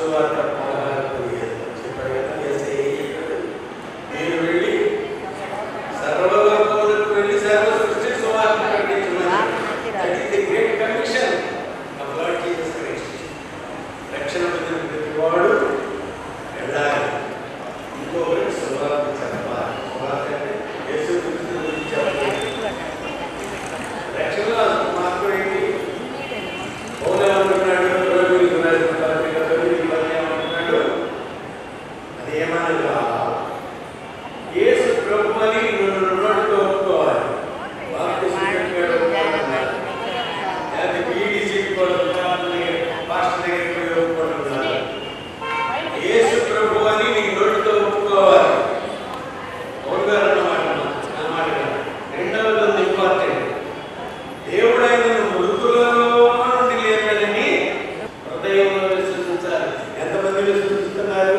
సువార్త పదహారు చెప్పాడు కదా ఏసై చెప్పాడు. మీరు వెళ్ళి సర్వలోకములకు వెళ్ళి సర్వ సృష్టి సువార్త ప్రకటించున్నారు that is the great commission of Lord Jesus Christ రక్షణ పొందిన ప్రతి వాడు వెళ్ళాలి ఇంకొకరికి సువార్త చెప్పాలి సువార్త అంటే యేసు క్రీస్తు గురించి చెప్పాలి రక్షణలో మార్పు ఏంటి పౌలు ఏమంటున్నాడు రోగులకు రాసిన పత్రిక తొమ్మిది పది ఏమంటున్నాడు అది ఏమనగా యేసు ప్రభు అని నువ్వు నోటితో ఒప్పుకోవాలి బాప్తిస్మం చెప్పాడు ఒప్పుకోవాలి. లేకపోతే బీఈడీ చెప్పుకోవడం పాస్టర్ దగ్గరికి పోయి ఒప్పుకోవడం కాదు. యేసు ప్రభు అని నీ నోటితో ఒప్పుకోవాలి పౌలు గారు అన్నమాట అన్నమాట కాదు. రెండవది ఉంది ఇంపార్టెంట్ దేవుడైన మృతులలో నుండి లేపాడని హృదయంలో విశ్వసించాలి ఎంతమంది విశ్వసిస్తున్నారు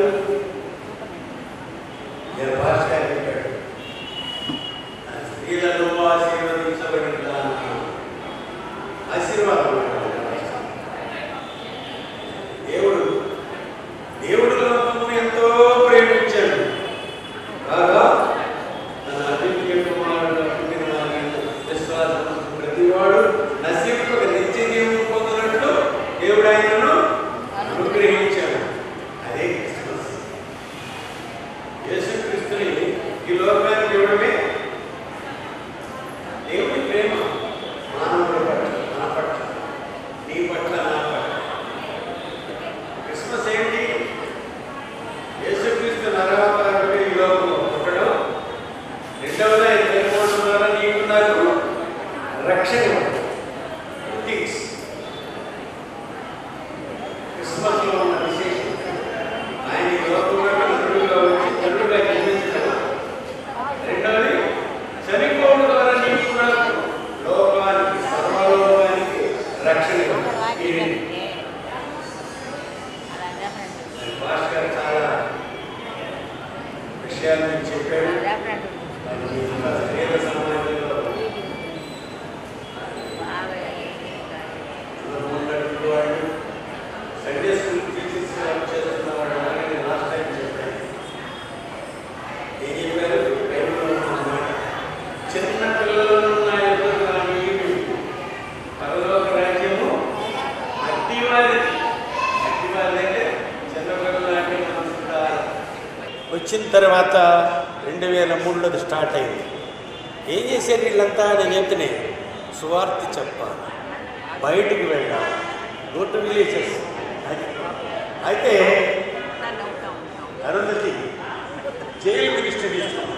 నేను భాషగా చెప్పాడు ఆ స్త్రీలను ఆశీర్వదించబడిన ఆశీర్వాదం దేవుడు దేవుడు లోకమును ఎంతో ప్రేమించాడు కాగా తన అభిప్రాయ కుమారుడు పుట్టిన వారిని విశ్వాసం ప్రతివాడు నశింపక నిత్య జీవం పొందినట్లు దేవుడు ఆయనను అనుగ్రహించాడు అదే క్రిస్మస్ యేసుక్రీస్తుని ఈ లోకానికి ఇవ్వడమే దేవుడి ప్రేమ మానవుడి పట్ల నా పట్ల నీ పట్ల నా పట్ల క్రిస్మస్ ఏంటి యేసుక్రీస్తు నరవతారుడు ఈ లోకంలో పుట్టడం రెండవది ఆయన చనిపోవడం ద్వారా నీకు నాకు రక్షణ థింగ్స్ క్రిస్మస్ లో ఉన్న విశేషం ఆయన ఈ లోకంలో నరుడుగా వచ్చి నరుడుగా జన్మించడం రెండవది చనిపోవడం ద్వారా నీకు నాకు లోకానికి సర్వలోకానికి రక్షణ ఈ రెండు. భాష గారు చాలా విషయాలను చెప్పాడు అది ఇంకా స్త్రీల సమాజంలో అందరూ ఉన్నటువంటి వాళ్ళు సండే స్కూల్ టీచర్స్ వర్క్ చేస్తున్న వాళ్ళు అలాగే లాస్ట్ టైం చెప్పాను ఏం చెప్పారు బైబిల్లో ఉన్నమాట చిన్న పిల్లలు ఉన్న ఎదురు కానీ పరలోక రాజ్యము అట్టి వారికి అట్టి వారి అంటే చిన్న పిల్లలు అంటే మనసు ఉండాలి. వచ్చిన తర్వాత రెండు వేల మూడులో అది స్టార్ట్ అయింది ఏం చేశారు వీళ్ళంతా నేను చెప్తేనే సువార్త చెప్పాలి బయటికి వెళ్ళాలి గో టు విలేజెస్ అది అయితే అరుంధతి జైలు మినిస్టర్ తీసుకున్నాం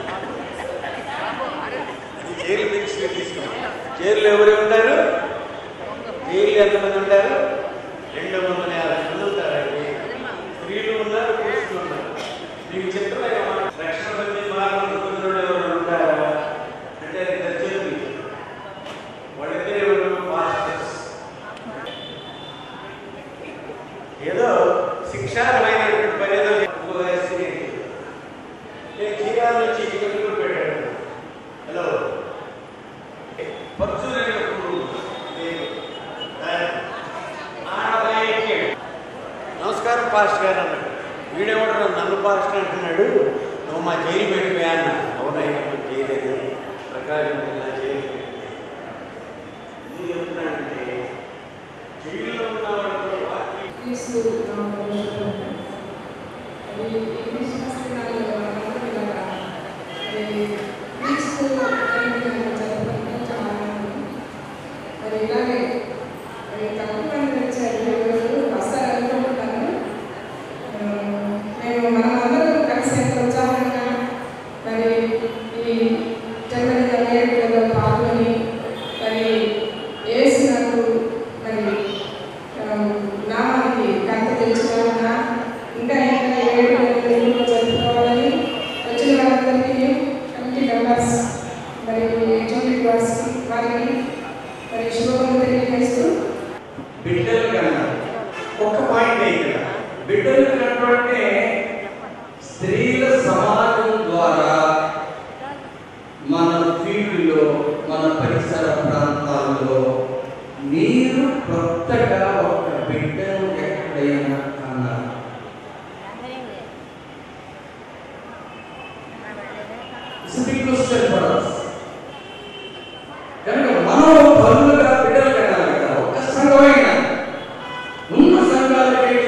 అది జైలు మినిస్టర్ తీసుకున్నాం జైల్లో ఎవరు ఉంటారు జైలు ఎంతమంది ఉంటారు రెండు వందల యాభై మంది ఉంటారండి స్త్రీలు ఉన్నారు పురుషులు ఉన్నారు మీకు చెప్తున్నాయి రక్షణ పొంది మార్గం పొందినోడు ఎవరు ఉంటారా అంటే అది దర్జలు వాళ్ళిద్దరు ఎవరు మాస్టర్స్ ఏదో శిక్షారమైనటువంటి పని ఏదో చేసి నేను చీరాల నుంచి ఇక్కడ కూడా పెట్టాను హలో పచ్చులైనప్పుడు నేను ఆడదాయి ఎక్కాడు. నమస్కారం పాస్టర్ గారు అన్నాడు వీడేవాడు నన్ను పాస్టర్ అంటున్నాడు నువ్వు మా జైలు పెట్టిపోయా అన్న అవునైనా చేయలేదు ప్రకాశం జిల్లా జైలు పెట్టిపోయా. ఎందుకు చెప్తున్నానంటే జైల్లో ఉన్న వాళ్ళతో వాక్యం క్రీస్తు నామములో శుభములు. మరి ఈ క్రిస్మస్ దినాల్లో మనందరం ఇలాగా మరి క్రీస్తు జన్మదినం జరుపుకుంటాం చాలా ఆనందం. మరి ఇలాగే మరి తక్కువ మంది వచ్చారు ఈరోజు వస్తారు అనుకుంటున్నాను ఆ, మేము మనమందరం కలిసి ఎంత ఉత్సాహంగా మరి ఈ జన్మదిన వేడుకలలో పాల్గొని మరి ఏసునకు మరి నామానికి గంట తెలుసుకోవాలన్నా ఇంకా ఇంకా ఏడు తెలుగులో జరుపుకోవాలని వచ్చిన వాళ్ళందరికీ కమిటీ మెంబర్స్ మరి జూనియర్ వార్స్ వారికి మరి శుభములు తెలియజేస్తూ బిడ్డలు కన్నారు ఒక పాయింట్ ఇక్కడ బిడ్డలు కనడం అంటే స్త్రీల సమాజం ద్వారా మన ఫీల్డ్లో మన పరిసర ప్రాంతాల్లో మీరు కొత్తగా ఒక బిడ్డను ఎక్కడైనా అన్నారు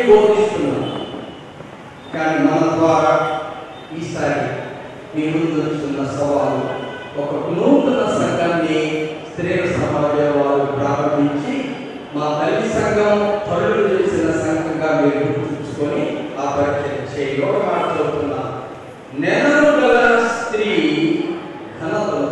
బోధిస్తున్నాం కానీ మన ద్వారా ఈసారి మీ ముందు వస్తున్న సవాలు ఒక నూతన సంఘాన్ని స్త్రీల సమాజం వారు ప్రారంభించి మా తల్లి సంఘం తల్లులు చేసిన సంఘంగా మీరు గుర్తుంచుకొని ఆ పరిచయం చేయి ఒక మాట చదువుతున్నా నెలలు గల స్త్రీ ఘనతను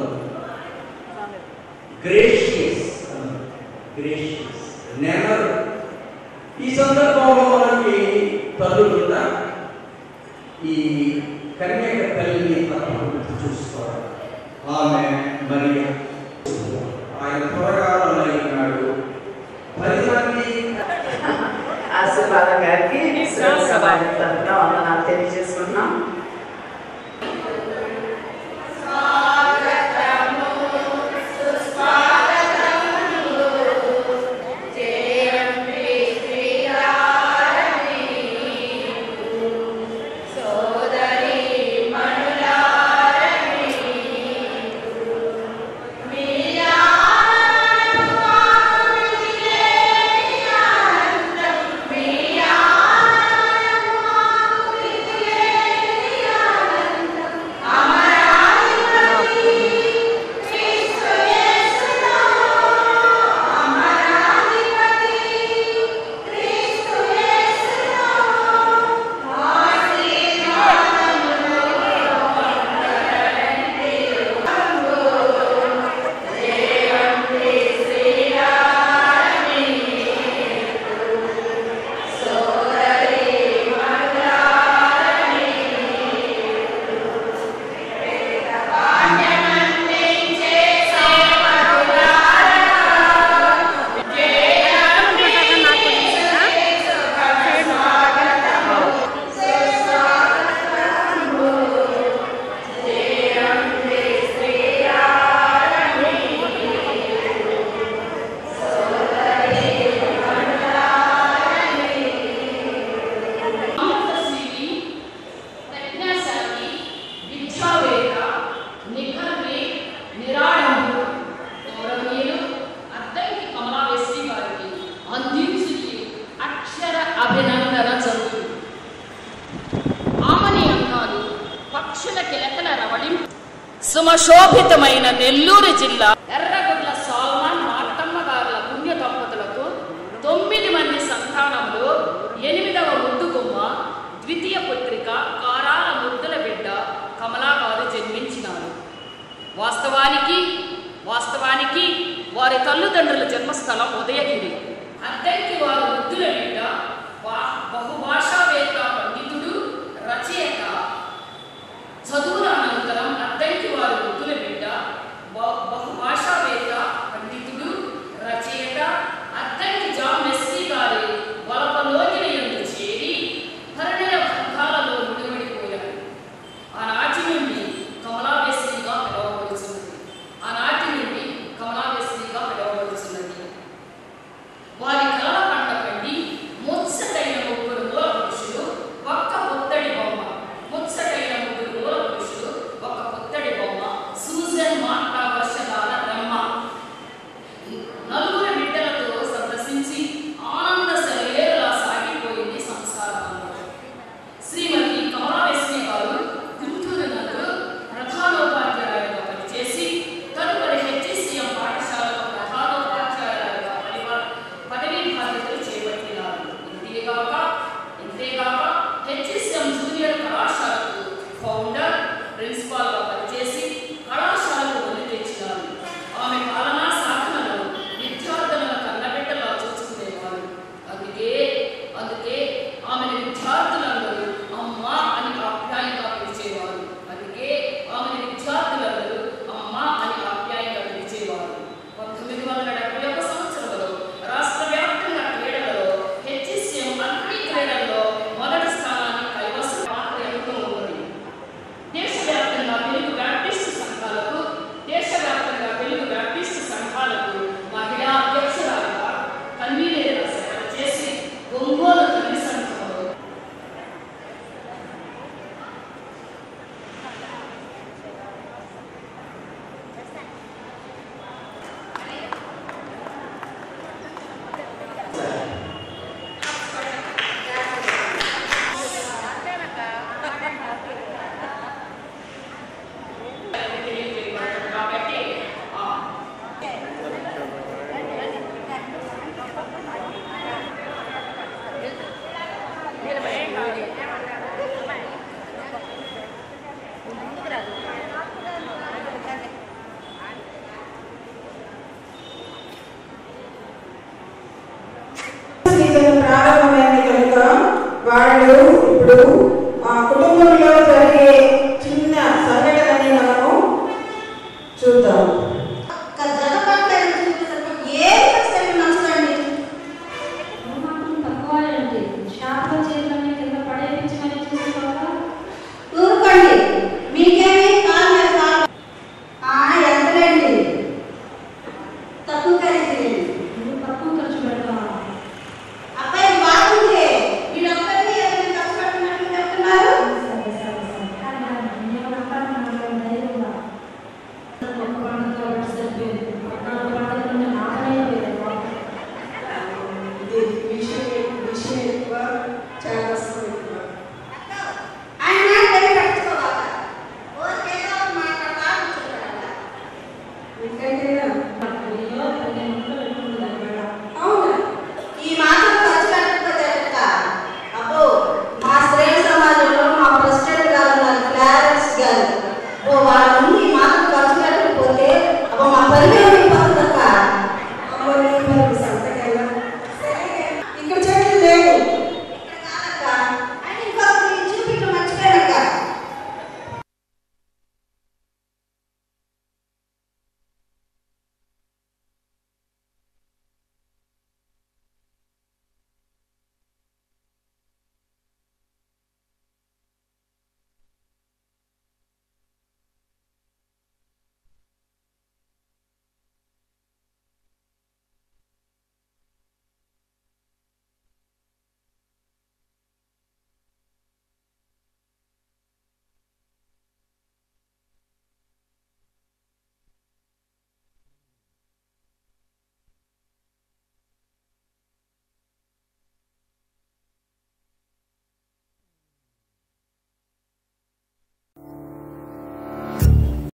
గ్రేషియస్ గ్రేషియస్ నెవర్ ఈ సందర్భంలో మనకి తల్లులున్న ఈ కన్యక తల్లిని తప్పకుండా చూసుకోవాలి ఆమె మరి ఆయన త్వరగా ఉన్నాడు పది మంది ఆశీర్వాదం గారికి సమాజం తరఫున వందనాలు తెలియజేసుకుంటున్నాం ఆనందశీలి, ప్రజ్ఞాశాలి, విద్యావేత్త, నిఖర్వి, నిరాడంబరు, గౌరవనీయులు, అద్దంకి కమలావేశ్వరి గారికి అందించి అక్షర అభినందన చదువు ఆమని అంకాలు పక్షుల కిలకల రవళింపు సుమశోభితమైన నెల్లూరు జిల్లా ఎర్రగుడ్ల సాల్మాన్ మార్తమ్మ గారుల పుణ్య దంపతులకు తొమ్మిది మంది సంతానంలో ఎనిమిదవ ముద్దుగుమ్మ ద్వితీయ పుత్రిక కారాల ముద్దుల బిడ్డ కమలా గారు జన్మించినారు వాస్తవానికి వాస్తవానికి వారి తల్లిదండ్రుల జన్మస్థలం ఉదయగిరి అద్దెకి వారి ముద్దుల బిడ్డ వా- బహుభాషావేత్త పండితుడు రచయిత చదువుల అనంతరం అద్దంకి వారి ముద్దుల బిడ్డ బ- బహుభాషావేత్త పండితుడు రచయిత అద్దంకి జాన్ మెస్సీ గారి వలపలోకిన ఎందు చేరి పరిణయ బంధాలలో ముడిపడిపోయారు ఆనాటి నుండి కమలావేశ్వరిగా పిలువబడుతున్నది ఆనాటి నుండి కమలావేశ్వరిగా పిలువబడుతున్నది వారి కలల పంట పండి ముచ్చటైన ముగ్గురు మూల పురుషులు ఒక్క పుత్తడి బొమ్మ ముచ్చటైన ముగ్గురు మూల పురుషులు ఒక్క పుత్తడి బొమ్మ సూజన్ మార్టా వర్షకాల బ్రహ్మ నలుగురు బిడ్డలతో సందర్శించి ఆనంద సెలయేరులా సాగిపోయింది సంసారంలో శ్రీమతి కమలావేశ్వరి గారు గుంటూరు నందు ప్రధానోపాధ్యాయులుగా పనిచేసి తదుపరి హెచ్ఎస్సీఎం పాఠశాలలో ప్రధానోపాధ్యాయులుగా పనివా- పదవీ బాధ్యతలు చేపట్టినారు ఇంతేగాక ఇంతేగాక హెచ్ఎస్ఎం జూనియర్ కళాశాలకు ఫౌండర్ ప్రిన్సిపాల్గా పనిచేసి కళాశాలకు వదిలి తెచ్చినారు ఆమె పాలనా సాధనలో విద్యార్థులను కన్నబిడ్డలా చూసుకునేవారు అందుకే అందుకే ఆమెను విద్యార్థులందరూ అమ్మ అని ఆప్యాయంగా పిలిచేవారు అందుకే ఆమెను విద్యార్థులందరూ అమ్మ అని ఆప్యాయంగా పిలిచేవారు పంతొమ్మిది వందల డెబ్బై ఒక సంవత్సరంలో రాష్ట్ర వ్యాప్తంగా క్రీడలలో హెచ్ఎస్ఎం అన్ని క్రీడల్లో మొదటి స్థానాన్ని కైవసం పాత్ర ఎంతో ఉన్నది దేశవ్యాప్తంగా తెలుగు బ్యాప్టిస్టు సంఘాలకు దేశవ్యాప్తంగా తెలుగు బ్యాప్టిస్టు సంఘాలకు మహిళా అధ్యక్షురాలుగా కన్వీనర్గా సేవ చేసి వాళ్ళు ఇప్పుడు ఆ కుటుంబంలో